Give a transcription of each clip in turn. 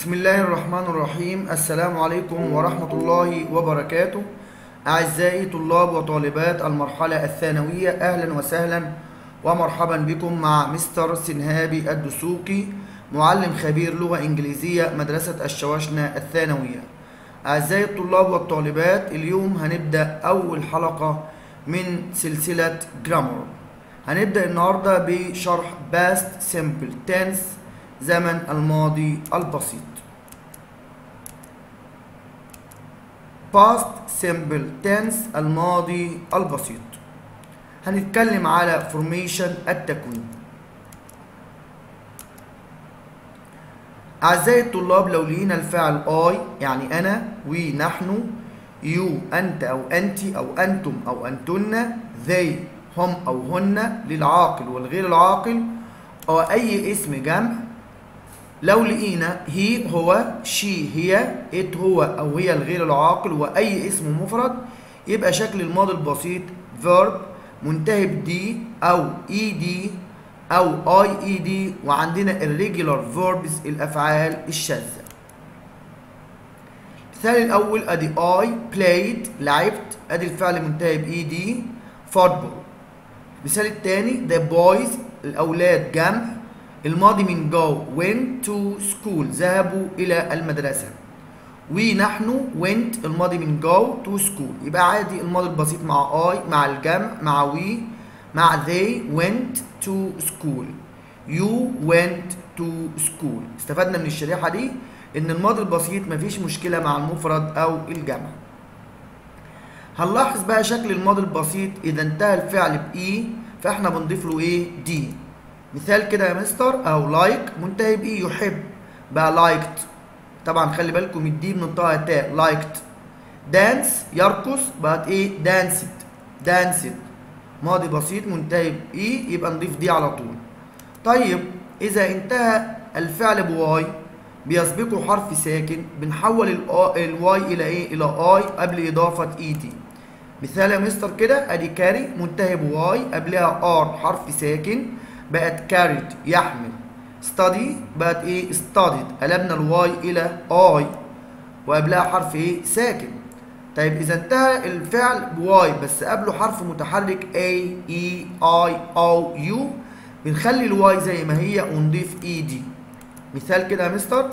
بسم الله الرحمن الرحيم السلام عليكم ورحمة الله وبركاته أعزائي طلاب وطالبات المرحلة الثانوية أهلا وسهلا ومرحبا بكم مع مستر سنهابي الدسوقي معلم خبير لغة إنجليزية مدرسة الشواشنة الثانوية أعزائي الطلاب والطالبات اليوم هنبدأ أول حلقة من سلسلة جرامر هنبدأ النهاردة بشرح past simple tense زمن الماضي البسيط past simple tense الماضي البسيط هنتكلم على formation التكوين أعزائي الطلاب لو لقينا الفعل I يعني أنا ونحن you أنت أو أنت أو أنتم أو أنتن they هم أو هن للعاقل والغير العاقل أو أي اسم جمع لو لقينا هي هو شي هي ات هو او هي الغير العاقل واي اسم مفرد يبقى شكل الماضي البسيط verb منتهي بدي او اي دي او اي اي دي وعندنا irregular verbs الافعال الشاذه المثال الاول ادي I played لعبت ادي الفعل منتهي باي دي football المثال الثاني the boys الاولاد جمع الماضي من جو went to school ذهبوا إلى المدرسة ونحن went الماضي من جو to school يبقى عادي الماضي البسيط مع I مع الجمع مع we مع they went to school you went to school استفدنا من الشريحة دي إن الماضي البسيط مفيش مشكلة مع المفرد أو الجمع هنلاحظ بقى شكل الماضي البسيط إذا انتهى الفعل بإي فإحنا بنضيف له إيه دي مثال كده يا مستر او لايك like منتهي بايه يحب بقى لايكت طبعا خلي بالكم الدي بننطقها تاء لايكت دانس يرقص بقت ايه دانست دانست ماضي بسيط منتهي بايه يبقى نضيف دي على طول طيب اذا انتهى الفعل بواي بيسبقه حرف ساكن بنحول الواي الى ايه الى اي قبل اضافه اي دي مثال يا مستر كده ادي كاري منتهي بواي قبلها ار حرف ساكن بقت carried يحمل study بقت ايه studied قلبنا الواي الى اي وقبلها حرف ايه ساكن طيب اذا انتهى الفعل بواي بس قبله حرف متحرك a e i o u بنخلي الواي زي ما هي ونضيف اي دي مثال كده يا مستر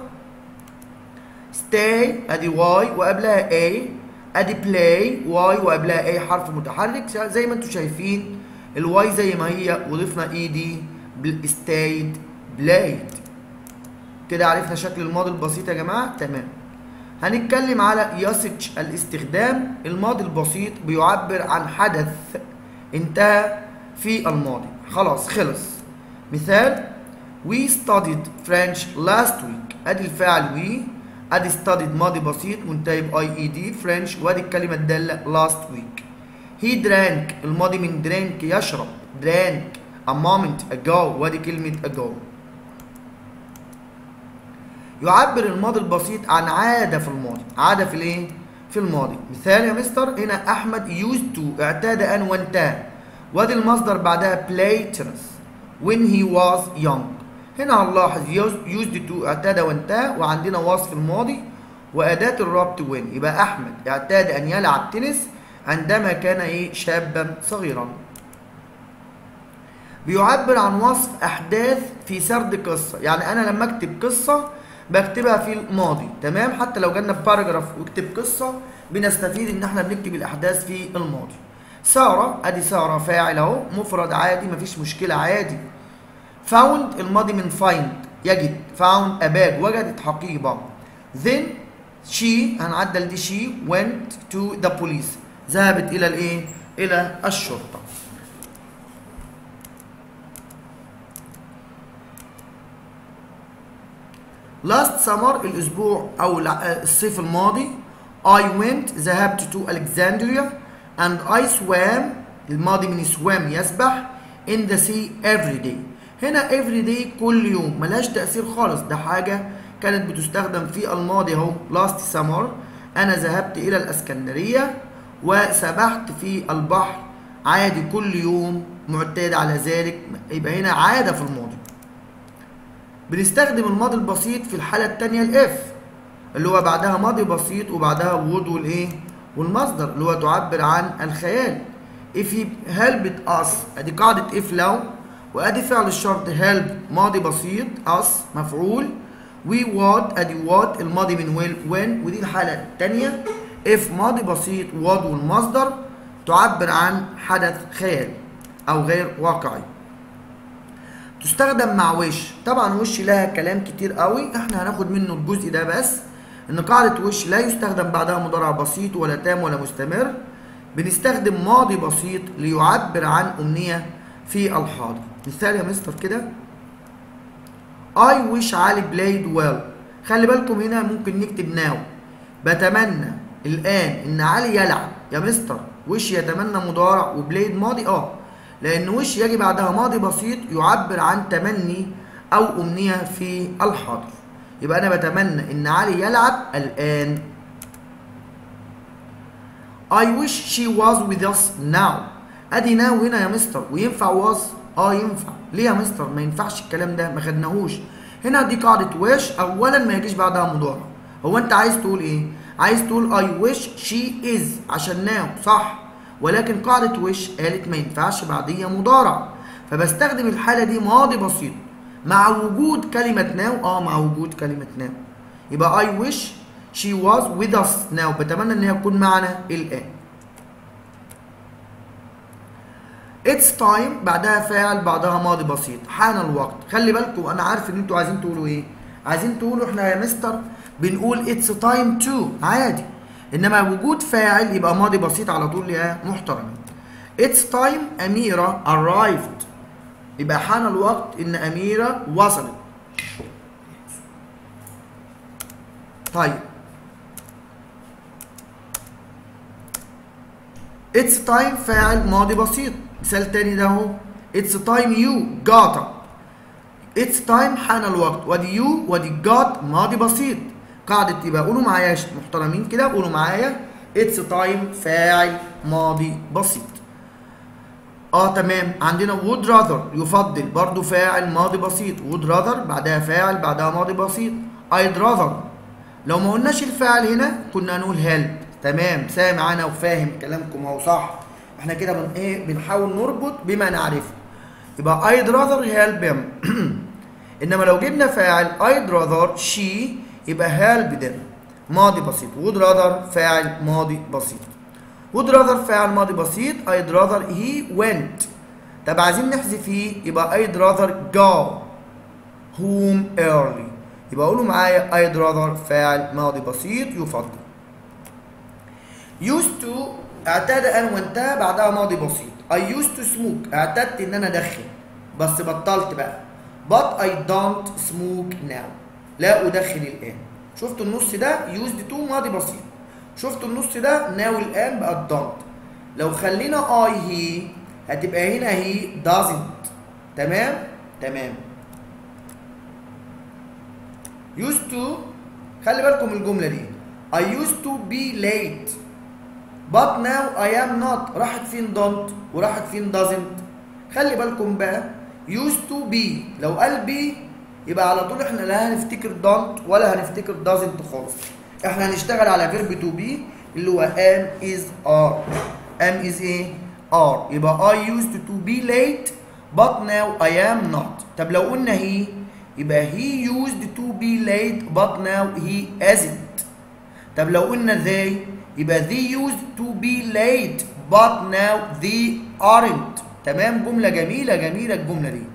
stay ادي واي وقبلها a ادي play واي وقبلها a حرف متحرك زي ما انتم شايفين الواي زي ما هي وضفنا اي دي بالستايد بلايد كده عرفنا شكل الماضي البسيط يا جماعه تمام هنتكلم على يسج الاستخدام الماضي البسيط بيعبر عن حدث انتهى في الماضي خلاص خلص مثال we studied French last week ادي الفعل we ادي studied ماضي بسيط منتهي باي اي دي فرنش وادي الكلمه الداله last week he drank الماضي من drink يشرب drank a moment ago وادي كلمة ago يعبر الماضي البسيط عن عادة في الماضي عادة في الايه؟ في الماضي مثال يا مستر هنا أحمد used to اعتاد أن وانتهى وادي المصدر بعدها playters when he was young هنا هنلاحظ used to اعتاد وانتهى وعندنا وصف الماضي وأداة الربط when يبقى أحمد اعتاد أن يلعب تنس عندما كان ايه شابا صغيرا بيعبر عن وصف احداث في سرد قصه يعني انا لما اكتب قصه بكتبها في الماضي تمام حتى لو جالنا في باراجراف واكتب قصه بنستفيد ان احنا بنكتب الاحداث في الماضي ساره ادي ساره فاعل اهو مفرد عادي مفيش مشكله عادي فاوند الماضي من فايند يجد فاوند اباج وجدت حقيبه then she هنعدل دي she went to the police ذهبت الى الايه الى الشرطه last summer الاسبوع او الصيف الماضي I went ذهبت to Alexandria and I swam الماضي من swam يسبح in the sea every day هنا every day كل يوم ملهاش تأثير خالص ده حاجة كانت بتستخدم في الماضي اهو last summer أنا ذهبت إلى الإسكندرية وسبحت في البحر عادي كل يوم معتاد على ذلك يبقى هنا عادة في الماضي بنستخدم الماضي البسيط في الحالة التانية الاف اللي هو بعدها ماضي بسيط وبعدها وود والايه والمصدر اللي هو تعبر عن الخيال if he helped us ادي قاعدة if لو وادي فعل الشرط help ماضي بسيط us مفعول we would ادي would الماضي من will when ودي الحالة التانية if ماضي بسيط would والمصدر تعبر عن حدث خيال او غير واقعي تستخدم مع وش طبعا وش لها كلام كتير قوي احنا هناخد منه الجزء ده بس ان قاعدة وش لا يستخدم بعدها مضارع بسيط ولا تام ولا مستمر بنستخدم ماضي بسيط ليعبر عن أمنية في الحاضر مثال يا مستر كده I wish علي played well خلي بالكم هنا ممكن نكتب now بتمنى الآن إن علي يلعب يا مستر وش يتمنى مضارع وبلايد ماضي اه لأن وش يجي بعدها ماضي بسيط يعبر عن تمني أو أمنية في الحاضر يبقى أنا بتمنى إن علي يلعب الآن I wish she was with us now ادي now هنا يا مستر وينفع was اه ينفع ليه يا مستر ما ينفعش الكلام ده ما خدناهوش هنا دي قاعدة wish اولا ما يجيش بعدها مضارع هو انت عايز تقول ايه عايز تقول I wish she is عشان now صح ولكن قاعدة wish قالت ما ينفعش بعديها مضارع فبستخدم الحالة دي ماضي بسيط مع وجود كلمة now اه مع وجود كلمة now يبقى I wish she was with us now بتمنى ان هي تكون معنا الان It's time بعدها فاعل بعدها ماضي بسيط حان الوقت خلي بالكم انا عارف ان انتوا عايزين تقولوا ايه عايزين تقولوا احنا يا مستر بنقول it's time to عادي انما وجود فاعل يبقى ماضي بسيط على طول يا محترمين It's time أميرة arrived يبقى حان الوقت إن أميرة وصلت طيب It's time فاعل ماضي بسيط مثال تاني ده اهو It's time you got up It's time حان الوقت وادي you وادي got ماضي بسيط قاعدة يبقى قولوا معايا يا محترمين كده قولوا معايا It's time فاعل ماضي بسيط اه تمام عندنا would rather يفضل برضو فاعل ماضي بسيط would rather بعدها فاعل بعدها ماضي بسيط I'd rather لو ما قلناش الفاعل هنا كنا هنقول help تمام سامع انا وفاهم كلامكم اهو صح احنا كده بن ايه بنحاول نربط بما نعرفه يبقى I'd rather help him انما لو جبنا فاعل I'd rather she يبقى help them ماضي بسيط would rather فاعل ماضي بسيط would rather فاعل ماضي بسيط I'd rather he went طب عايزين نحذف he يبقى I'd rather go home early يبقى قولوا معايا I'd rather فاعل ماضي بسيط يفضل used to اعتاد ان وانتهى بعدها ماضي بسيط I used to smoke اعتدت ان انا ادخن بس بطلت بقى but I don't smoke now لا ادخن الان شفتوا النص ده used to ماضي بسيط شفتوا النص ده now الان بقى don't لو خلينا I he هتبقى هنا he doesn't تمام تمام used to خلي بالكم من الجملة دي I used to be late but now I am not راحت فين don't وراحت فين doesn't خلي بالكم بقى used to be لو قال be يبقى على طول احنا لا هنفتكر don't ولا هنفتكر doesn't خالص احنا هنشتغل على verb to be اللي هو am is are am is ايه are يبقى I used to be late but now I am not طب لو قلنا he يبقى he used to be late but now he isn't طب لو قلنا they يبقى they used to be late but now they aren't تمام جملة جميلة جميلة الجملة دي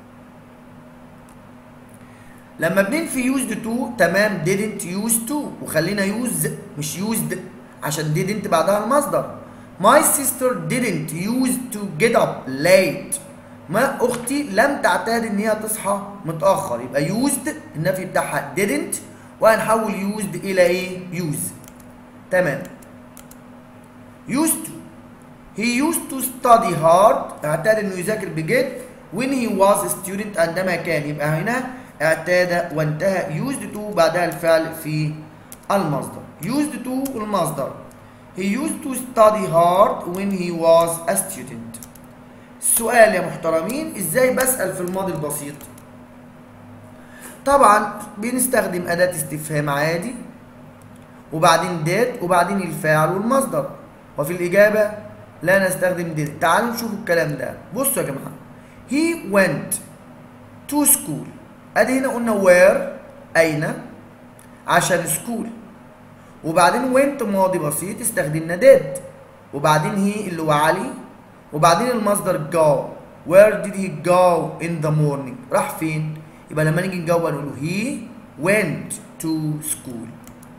لما بننفي used to تمام didn't used to وخلينا use مش used عشان didn't بعدها المصدر my sister didn't used to get up late ما اختي لم تعتاد ان هي تصحى متاخر يبقى used النفي بتاعها didn't وهنحول used الى ايه use تمام used to he used to study hard اعتاد انه يذاكر بجد when he was a student عندما كان يبقى هنا اعتاد وانتهى used to بعدها الفعل في المصدر used to المصدر he used to study hard when he was a student السؤال يا محترمين ازاي بسأل في الماضي البسيط طبعا بنستخدم أداة استفهام عادي وبعدين did وبعدين الفاعل والمصدر وفي الإجابة لا نستخدم did تعالوا نشوف الكلام ده بصوا يا جماعة he went to school ادي هنا قلنا where أين عشان school وبعدين went ماضي بسيط استخدمنا did وبعدين هي اللي هو علي وبعدين المصدر go where did he go in the morning راح فين يبقى لما نيجي نجاوب نقول he went to school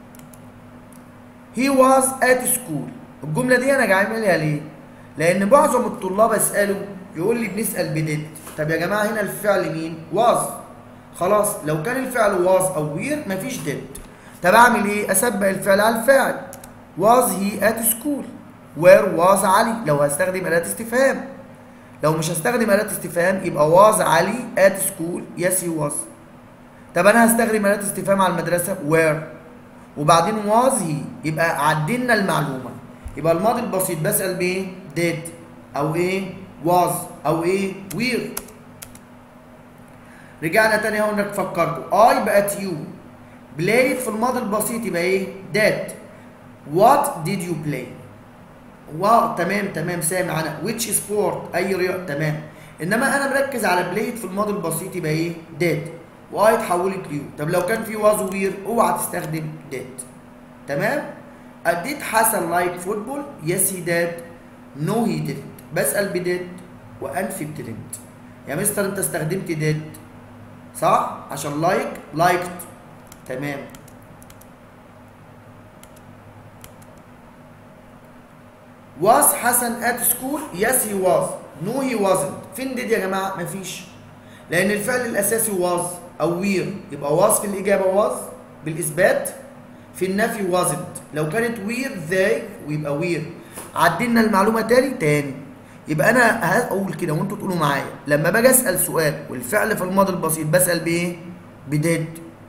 he was at school الجملة دي أنا عاملها ليه؟ لأن معظم الطلاب أسأله يقول لي بنسأل بديد طب يا جماعة هنا الفعل مين؟ was خلاص لو كان الفعل was أو were مفيش did طب أعمل إيه؟ أسبق الفعل على الفاعل was he at school where was علي لو هستخدم أداة استفهام لو مش هستخدم أداة استفهام يبقى was علي at school yes he was طب أنا هستخدم أداة استفهام على المدرسة where وبعدين was he يبقى عدلنا المعلومة يبقى الماضي البسيط بسأل بإيه did أو إيه was أو إيه were رجعنا تاني اهو انك فكركم I بقت you played في الماضي البسيط يبقى ايه did what did you play واو تمام تمام سامع انا which sport اي رياضه تمام انما انا مركز على played في الماضي البسيط يبقى ايه did واي اتحولت ليو طب لو كان في was وير اوعى تستخدم did تمام did حسن like football yes he did no he didn't بسأل بديد وانفي بدidn't يا مستر انت استخدمت did صح عشان like liked تمام was حسن at school yes he was no he wasn't فين did يا جماعه مفيش لان الفعل الاساسي was او were يبقى was في الاجابه was بالاثبات في النفي wasn't لو كانت were they ويبقى were عدلنا المعلومه تاني تاني يبقى انا هقول كده وانتوا تقولوا معايا لما باجي اسال سؤال والفعل في الماضي البسيط بسال بايه بديد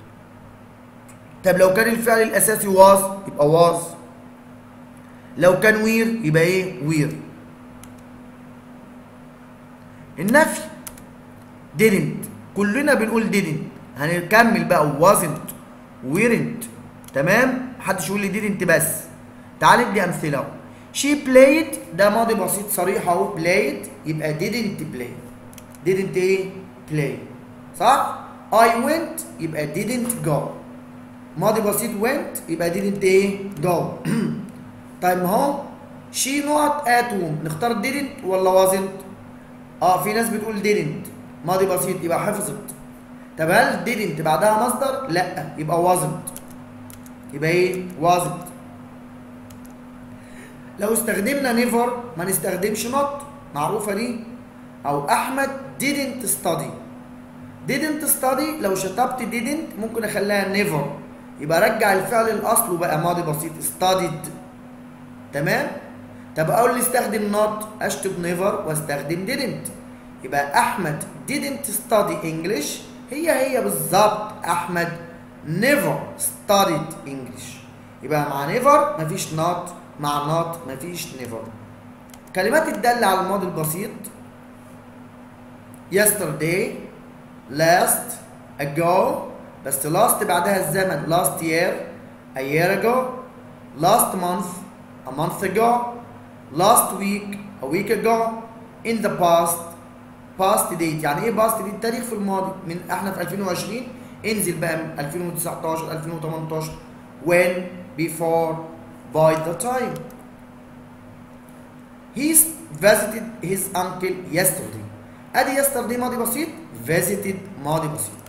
طب لو كان الفعل الاساسي was يبقى was لو كان وير يبقى ايه وير النفي didn't كلنا بنقول didn't هنكمل بقى wasn't weren't تمام محدش يقول لي didn't بس تعال ندي امثله اهو she played ده ماضي بسيط صريح اهو played يبقى didn't play didn't ايه play صح I went يبقى didn't go ماضي بسيط went يبقى didn't ايه go طيب ما هو she not at home نختار didn't ولا wasn't اه في ناس بتقول didn't ماضي بسيط يبقى حفظت طب هل didn't بعدها مصدر لا يبقى wasn't يبقى ايه wasn't لو استخدمنا never ما نستخدمش not معروفه دي او احمد didn't study didn't study لو شطبت didn't ممكن اخليها never يبقى رجع الفعل الاصل وبقى ماضي بسيط studied تمام طب اقول لي استخدم not اشطب never واستخدم didn't يبقى احمد didn't study english هي هي بالظبط احمد never studied english يبقى مع never مفيش not مع not مفيش never كلمات الدالة على الماضي البسيط yesterday last ago بس last بعدها الزمن last year a year ago last month a month ago last week a week ago in the past past date يعني ايه past date تاريخ في الماضي من احنا في 2020 انزل بقى من 2019 2018 when before by the time he visited his uncle yesterday ادي yesterday ماضي بسيط visited ماضي بسيط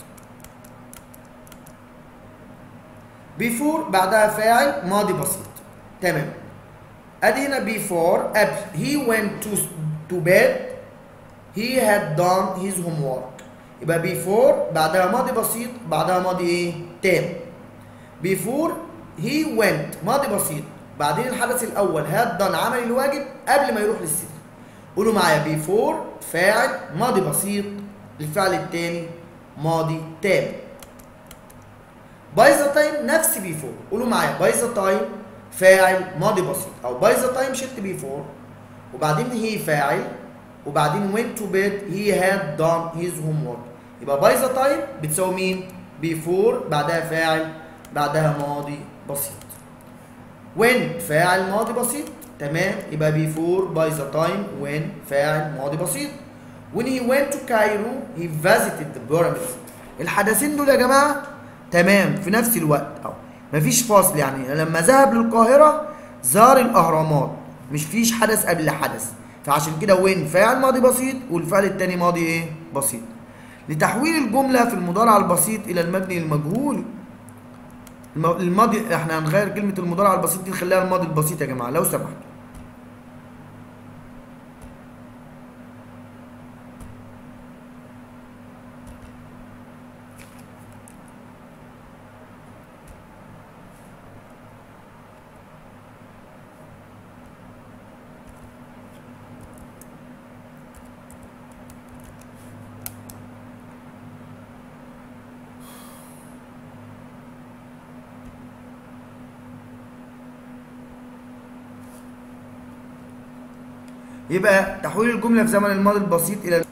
before بعدها فاعل ماضي بسيط تمام ادي هنا before قبل he went to to bed he had done his homework يبقى before بعدها ماضي بسيط بعدها ماضي ايه تام before he went ماضي بسيط بعدين الحدث الاول had done عمل الواجب قبل ما يروح للسرير قولوا معايا before فاعل ماضي بسيط الفعل الثاني ماضي تام باي ذا تايم نفس بيفور قولوا معايا باي ذا تايم فاعل ماضي بسيط او باي ذا تايم شلت بيفور وبعدين هي فاعل وبعدين went to bed he had done his homework يبقى باي ذا تايم بتساوي مين before بعدها فاعل بعدها ماضي بسيط when فاعل ماضي بسيط تمام يبقى before by the time when فاعل ماضي بسيط when he went to Cairo he visited the pyramids الحدثين دول يا جماعه تمام في نفس الوقت اهو مفيش فاصل يعني لما ذهب للقاهره زار الاهرامات مش فيش حدث قبل حدث فعشان كده وين فاعل ماضي بسيط والفعل التاني ماضي ايه بسيط لتحويل الجمله في المضارع البسيط الى المبني المجهول الم- الماضي احنا هنغير كلمه المضارع البسيط دي نخليها الماضي البسيط يا جماعه لو سمحتوا يبقى تحويل الجمله في زمن الماضي البسيط الى